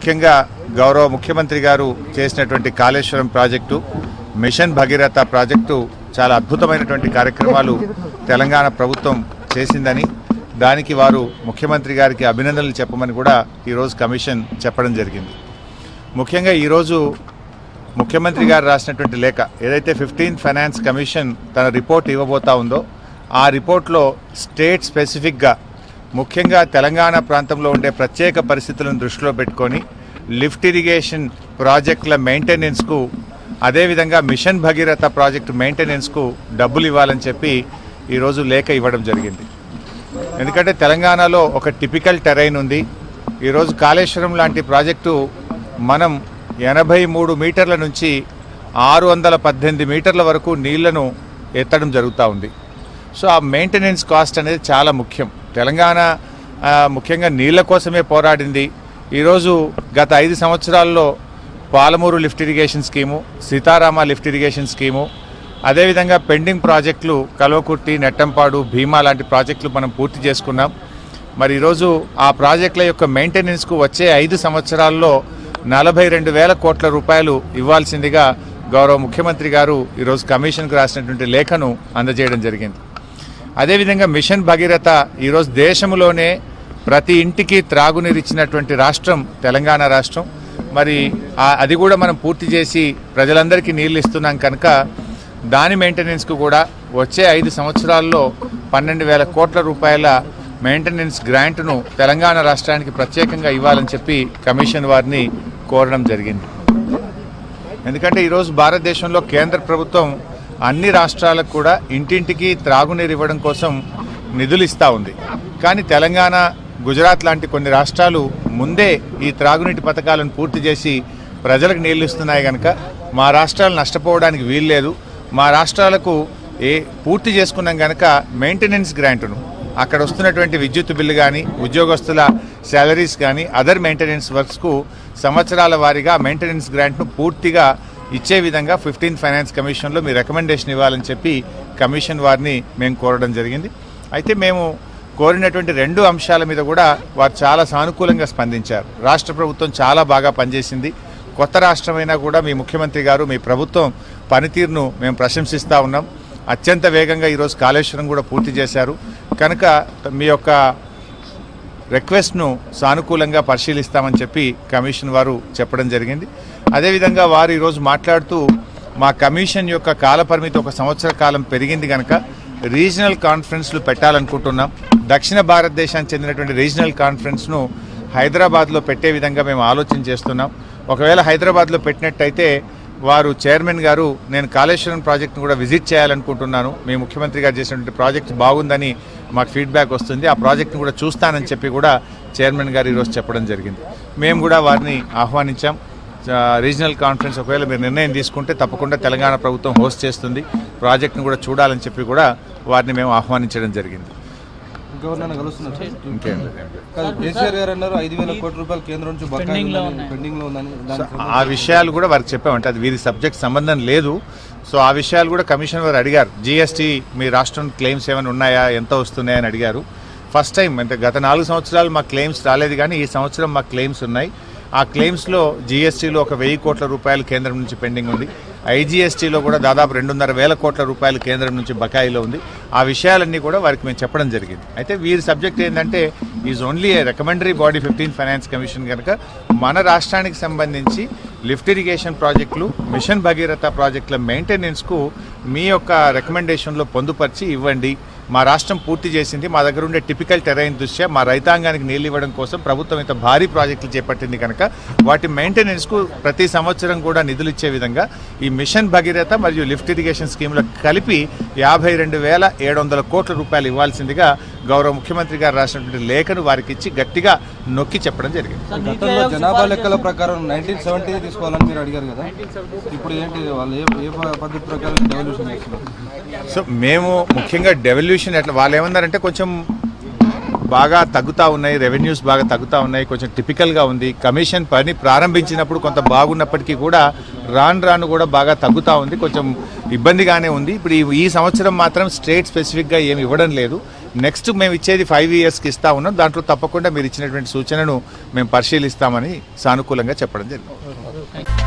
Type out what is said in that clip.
ముఖ్యంగా గౌరవ ముఖ్యమంత్రి గారు చేసినటువంటి Kaleshwaram project mission Bhagiratha project చాలా అద్భుతమైనటువంటి కార్యక్రమాలు తెలంగాణ ప్రభుత్వం చేసిందని దానికి వారు ముఖ్యమంత్రి గారికి అభినందనలు చెప్పమని కూడా ఈరోజు కమిషన్ చెప్పడం జరిగింది ముఖ్యంగా ఈరోజు ముఖ్యమంత్రి గారు రాసినటువంటి లేఖ ఏదైతే ఫిఫ్టీన్త్ ఫైనాన్స్ కమిషన్ తన రిపోర్ట్ ఇవ్వబోతా ఉందో ఆ రిపోర్ట్లో స్టేట్ స్పెసిఫిక్గా ముఖ్యంగా తెలంగాణ ప్రాంతంలో ఉండే ప్రత్యేక పరిస్థితులను దృష్టిలో పెట్టుకొని లిఫ్ట్ ఇరిగేషన్ ప్రాజెక్టుల మెయింటెనెన్స్కు అదేవిధంగా మిషన్ భగీరథ ప్రాజెక్టు మెయింటెనెన్స్కు డబ్బులు ఇవ్వాలని చెప్పి ఈరోజు లేఖ ఇవ్వడం జరిగింది ఎందుకంటే తెలంగాణలో ఒక టిపికల్ టెరైన్ ఉంది ఈరోజు కాళేశ్వరం లాంటి ప్రాజెక్టు మనం ఎనభై మూడు మీటర్ల నుంచి ఆరు వందల పద్దెనిమిది మీటర్ల వరకు నీళ్లను ఎత్తడం జరుగుతూ ఉంది సో ఆ మెయింటెనెన్స్ కాస్ట్ అనేది చాలా ముఖ్యం తెలంగాణ ఆ, ముఖ్యంగా నీళ్ల కోసమే పోరాడింది ఈరోజు గత ఐదు సంవత్సరాల్లో Palamuru lift irrigation scheme Sitarama lift irrigation scheme అదేవిధంగా పెండింగ్ ప్రాజెక్టులు కల్వకుర్తి నెట్టంపాడు భీమా లాంటి ప్రాజెక్టులు మనం పూర్తి చేసుకున్నాం మరి ఈరోజు ఆ ప్రాజెక్టుల యొక్క మెయింటెనెన్స్కు వచ్చే ఐదు సంవత్సరాల్లో నలభై రెండు వేల కోట్ల రూపాయలు ఇవ్వాల్సిందిగా గౌరవ ముఖ్యమంత్రి గారు ఈరోజు కమిషన్కు రాసినటువంటి లేఖను అందజేయడం జరిగింది అదేవిధంగా మిషన్ భగీరథ ఈరోజు దేశంలోనే ప్రతి ఇంటికి త్రాగునీరు ఇచ్చినటువంటి రాష్ట్రం తెలంగాణ రాష్ట్రం మరి ఆ- అది కూడా మనం పూర్తి చేసి ప్రజలందరికీ నీళ్లు ఇస్తున్నాం కనుక దాని మెయింటెనెన్స్కు కూడా వచ్చే ఐదు సంవత్సరాల్లో పన్నెండు వేల కోట్ల రూపాయల మెయింటెనెన్స్ గ్రాంట్ను తెలంగాణ రాష్ట్రానికి ప్రత్యేకంగా ఇవ్వాలని చెప్పి కమిషన్ వారిని కోరడం జరిగింది ఎందుకంటే ఈరోజు భారతదేశంలో కేంద్ర ప్రభుత్వం అన్ని రాష్ట్రాలకు కూడా ఇంటింటికి త్రాగునీరు ఇవ్వడం కోసం నిధులు ఇస్తూ ఉంది కానీ తెలంగాణ గుజరాత్ లాంటి కొన్ని రాష్ట్రాలు ముందే ఈ త్రాగునీటి పథకాలను పూర్తి చేసి ప్రజలకు నీళ్లు ఇస్తున్నాయి కనుక మా రాష్ట్రాలు నష్టపోవడానికి వీల్లేదు మా రాష్ట్రాలకు ఏ పూర్తి చేసుకున్నాం కనుక మెయింటెనెన్స్ గ్రాంట్ను అక్కడ వస్తున్నటువంటి విద్యుత్ బిల్లు కానీ ఉద్యోగస్తుల శాలరీస్ కానీ అదర్ మెయింటెనెన్స్ వర్క్స్కు సంవత్సరాల వారీగా మెయింటెనెన్స్ గ్రాంట్ను పూర్తిగా ఇచ్చే విధంగా ఫిఫ్టీన్త్ ఫైనాన్స్ కమిషన్లో మీ రికమెండేషన్ ఇవ్వాలని చెప్పి కమిషన్ వారిని మేము కోరడం జరిగింది అయితే మేము కోరినటువంటి రెండు అంశాల మీద కూడా వారు చాలా సానుకూలంగా స్పందించారు రాష్ట్ర ప్రభుత్వం చాలా బాగా పనిచేసింది కొత్త రాష్ట్రమైనా కూడా మీ ముఖ్యమంత్రి గారు మీ ప్రభుత్వం పనితీరును మేము ప్రశంసిస్తూ ఉన్నాం అత్యంత వేగంగా ఈరోజు కాళేశ్వరం కూడా పూర్తి చేశారు కనుక మీ యొక్క రిక్వెస్ట్ను సానుకూలంగా పరిశీలిస్తామని చెప్పి కమిషన్ వారు చెప్పడం జరిగింది అదేవిధంగా వారు ఈరోజు మాట్లాడుతూ మా కమిషన్ యొక్క కాలపరిమితి ఒక సంవత్సర కాలం పెరిగింది కనుక రీజనల్ కాన్ఫరెన్స్లు పెట్టాలనుకుంటున్నాం దక్షిణ భారతదేశానికి చెందినటువంటి రీజనల్ కాన్ఫరెన్స్ను హైదరాబాద్లో పెట్టే విధంగా మేము ఆలోచన చేస్తున్నాం ఒకవేళ హైదరాబాద్లో పెట్టినట్టయితే వారు చైర్మన్ గారు నేను కాళేశ్వరం ప్రాజెక్ట్ను కూడా విజిట్ చేయాలనుకుంటున్నాను మీ ముఖ్యమంత్రి గారు చేసినటువంటి ప్రాజెక్ట్ బాగుందని మాకు ఫీడ్బ్యాక్ వస్తుంది ఆ ప్రాజెక్ట్ను కూడా చూస్తానని చెప్పి కూడా చైర్మన్ గారు ఈరోజు చెప్పడం జరిగింది మేము కూడా వారిని ఆహ్వానించాం ఆ, రీజనల్ కాన్ఫరెన్స్ ఒకవేళ మీరు నిర్ణయం తీసుకుంటే తప్పకుండా తెలంగాణ ప్రభుత్వం హోస్ట్ చేస్తుంది ప్రాజెక్ట్ను కూడా చూడాలని చెప్పి కూడా వారిని మేము ఆహ్వానించడం జరిగింది గవర్నర్ కలుస్తున్నారు సార్ ఇంకేం లేదు, ఏం లేదు. కాదు కేసీఆర్ గారు అన్నారు ఐదు వేల కోట్ల రూపాయలు కేంద్రం నుంచి బకాయి ఉందని, పెండింగ్ లో ఉందని దానికి ఆ విషయాలు కూడా వారికి చెప్పామంటే అది వీరి సబ్జెక్ట్ సంబంధం లేదు సో ఆ విషయాలు కూడా కమిషన్ వారు అడిగారు జీఎస్టీ మీ రాష్ట్రం క్లెయిమ్స్ ఏమైనా ఉన్నాయా ఎంత వస్తున్నాయని అడిగారు ఫస్ట్ టైం అంటే గత నాలుగు సంవత్సరాలు మా క్లెయిమ్స్ రాలేదు కానీ ఈ సంవత్సరం మా క్లెయిమ్స్ ఉన్నాయి ఆ క్లెయిమ్స్లో జీఎస్టీలో ఒక వెయ్యి కోట్ల రూపాయలు కేంద్రం నుంచి పెండింగ్ ఉంది ఐజీఎస్టీలో కూడా దాదాపు రెండున్నర వేల కోట్ల రూపాయలు కేంద్రం నుంచి బకాయిలో ఉంది ఆ విషయాలన్నీ కూడా వారికి మేము చెప్పడం జరిగింది అయితే వీరి సబ్జెక్ట్ ఏంటంటే is only a recommendatory body fifteen finance commission కనుక మన రాష్ట్రానికి సంబంధించి లిఫ్ట్ ఇరిగేషన్ ప్రాజెక్టులు మిషన్ భగీరథ ప్రాజెక్టుల మెయింటెనెన్స్కు మీ యొక్క రికమెండేషన్లో పొందుపరిచి ఇవ్వండి మా రాష్ట్రం పూర్తి చేసింది మా దగ్గర ఉండే టిపికల్ టెరైన్ దృష్ట్యా మా రైతాంగానికి నీళ్ళు ఇవ్వడం కోసం ప్రభుత్వం ఇంత భారీ ప్రాజెక్టులు చేపట్టింది కనుక వాటి మెయింటెనెన్స్కు ప్రతి సంవత్సరం కూడా నిధులు ఇచ్చే విధంగా ఈ మిషన్ భగీరథ మరియు లిఫ్ట్ ఇరిగేషన్ స్కీమ్లకు కలిపి యాభై రెండు వేల ఏడు వందల కోట్ల రూపాయలు ఇవ్వాల్సిందిగా గౌరవ ముఖ్యమంత్రి గారు రాసినటువంటి లేఖను వారికి ఇచ్చి గట్టిగా నొక్కి చెప్పడం జరిగింది గతంలో జనాభా లెక్కల ప్రకారం నైన్టీన్ సెవెంటీ తీసుకోవాలని మీరు అడిగారు కదా ఇప్పుడు ఏంటి వాళ్ళు ఏ ఏ పద్ధతి ప్రకారం డెవల్యూషన్ చేస్తున్నారు సో మేము ముఖ్యంగా డెవల్యూషన్ ఎట్లా వాళ్ళు ఏమన్నారంటే కొంచెం బాగా తగ్గుతూ ఉన్నాయి రెవెన్యూస్ బాగా తగ్గుతూ ఉన్నాయి కొంచెం టిపికల్గా ఉంది కమిషన్ పని ప్రారంభించినప్పుడు కొంత బాగున్నప్పటికీ కూడా రాను రాను కూడా బాగా తగ్గుతూ ఉంది కొంచెం ఇబ్బందిగానే ఉంది ఇప్పుడు ఈ- ఈ సంవత్సరం మాత్రం స్టేట్ స్పెసిఫిక్గా ఏమి ఇవ్వడం లేదు నెక్స్ట్ మేము ఇచ్చేది ఫైవ్ ఇయర్స్కి ఇస్తా ఉన్నాం దాంట్లో తప్పకుండా మీరు ఇచ్చినటువంటి సూచనను మేము పరిశీలిస్తామని సానుకూలంగా చెప్పడం జరిగింది